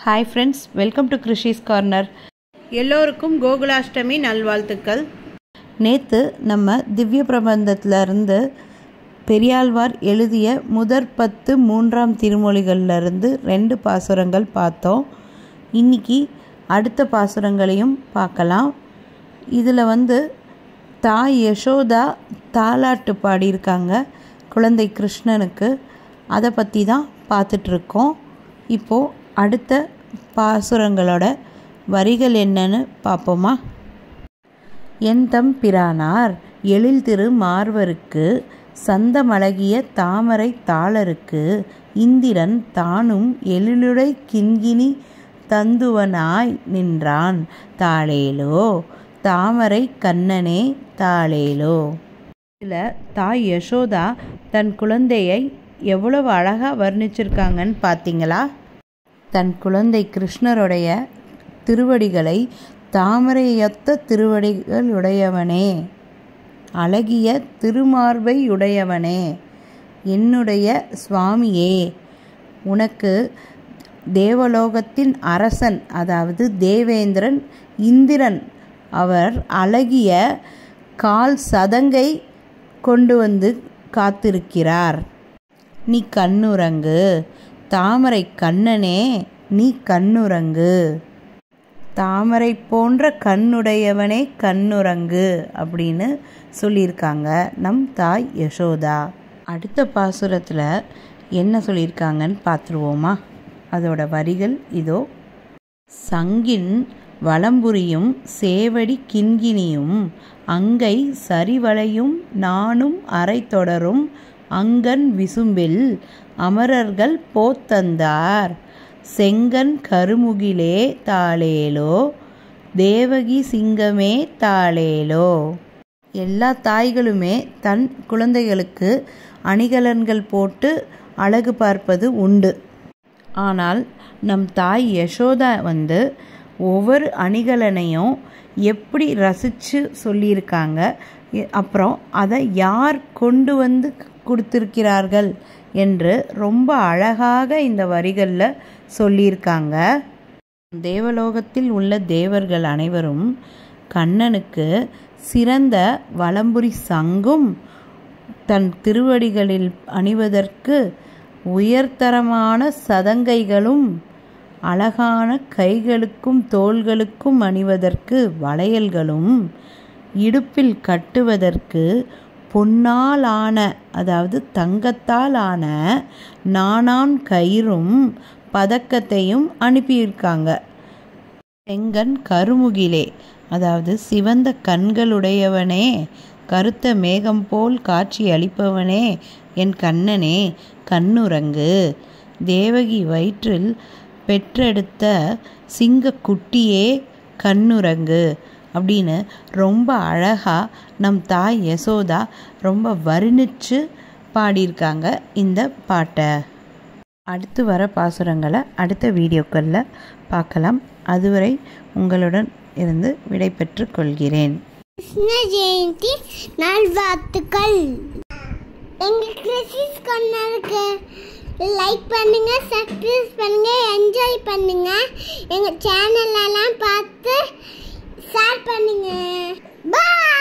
hi friends welcome to Krishi's corner எல்லோருக்கும் கோகுலாஷ்டமி நல்வாழ்த்துக்கள் நேற்று நம்ம திவ்ய பிரபந்தத்துல இருந்து பெரியாழ்வார் எழுதிய முதற் பத்து மூன்றாம் திருமொழிகள்ல இருந்து ரெண்டு பாசுரங்கள் பார்த்தோம் இன்னைக்கு அடுத்த பாசுரங்களையும் பார்க்கலாம் இதில் வந்து தாய் யசோதா தாலாட்டு பாடியிருக்காங்க குழந்தை கிருஷ்ணனுக்கு அதை பற்றி தான் பார்த்துட்ருக்கோம் இப்போது அடுத்த பாசுரங்களோட வரிகள் என்னன்னு பார்ப்போமா என் தம் பிரானார் எழில் திரு மார்வருக்கு சந்தமழகிய தாமரை தாளருக்கு இந்திரன் தானும் எழிலுடை கிண்கிணி தந்துவனாய் நின்றான் தாளேலோ தாமரை கண்ணனே தாளேலோ இதில் தாய் யசோதா தன் குழந்தையை எவ்வளவு அழகாக வர்ணிச்சிருக்காங்கன்னு பார்த்தீங்களா தன் குழந்தை கிருஷ்ணருடைய திருவடிகளை தாமரையொத்த திருவடிகளுடையவனே அழகிய திருமார்பை உடையவனே என்னுடைய சுவாமியே உனக்கு தேவலோகத்தின் அரசன் அதாவது தேவேந்திரன் இந்திரன் அவர் அழகிய கால் சதங்கை கொண்டு வந்து காத்திருக்கிறார் நீ கண்ணுறங்கு தாமரை கண்ணனே நீ கண்ணுறங்கு தாமரை போன்ற கண்ணுடையவனே கண்ணுறங்கு அப்படின்னு சொல்லியிருக்காங்க நம் தாய் யசோதா அடுத்த பாசுரத்தில் என்ன சொல்லியிருக்காங்கன்னு பார்த்துருவோமா அதோட வரிகள் இதோ சங்கின் வலம்புரியும் சேவடி கிண்கிணியும் அங்கை சரிவளையும் நானும் அரை தொடரும் அங்கன் விசும்பில் அமரர்கள் போத்தந்தார் செங்கன் கருமுகிலே தாளேலோ தேவகி சிங்கமே தாளேலோ எல்லா தாய்களுமே தன் குழந்தைகளுக்கு அணிகலன்கள் போட்டு அழகு பார்ப்பது உண்டு ஆனால் நம் தாய் யசோதா வந்து ஒவ்வொரு அணிகலனையும் எப்படி ரசித்து சொல்லியிருக்காங்க அப்புறம் அதை யார் கொண்டு வந்து கொடுத்துருக்கிறார்கள் என்று ரொம்ப அழகாக இந்த வரிகளில் சொல்லியிருக்காங்க தேவலோகத்தில் உள்ள தேவர்கள் அனைவரும் கண்ணனுக்கு சிறந்த வலம்புரி சங்கும் தன் திருவடிகளில் அணிவதற்கு உயர்தரமான சதங்கைகளும் அழகான கைகளுக்கும் தோள்களுக்கும் அணிவதற்கு வளையல்களும் இடுப்பில் கட்டுவதற்கு பொன்னால் ஆன அதாவது தங்கத்தால் ஆன நானான் கயிறும் பதக்கத்தையும் அனுப்பியிருக்காங்க செங்கன் கருமுகிலே அதாவது சிவந்த கண்களுடையவனே கருத்த மேகம் போல் காட்சி அளிப்பவனே என் கண்ணனே கண்ணுறங்கு தேவகி வயிற்றில் பெற்றெடுத்த சிங்க குட்டியே கண்ணுறங்கு அப்படின்னு ரொம்ப அழகாக நம் தாய் யசோதா ரொம்ப வர்ணித்து பாடியிருக்காங்க இந்த பாட்டை அடுத்து வர பாசுரங்களை அடுத்த வீடியோக்களில் பார்க்கலாம் அதுவரை உங்களுடன் இருந்து விடை பெற்று கொள்கிறேன் கிருஷ்ண ஜெயந்தி நல்வாழ்த்துக்கள் எங்க கிறிஸ்டிஸ் கொண்டாருக்கு லைக் பண்ணுங்க சப்ஸ்கிரைப் பண்ணுங்க என்ஜாய் பண்ணுங்க எங்க சேனல் எல்லாம் பார்த்து ஷேர் பண்ணுங்க பாய்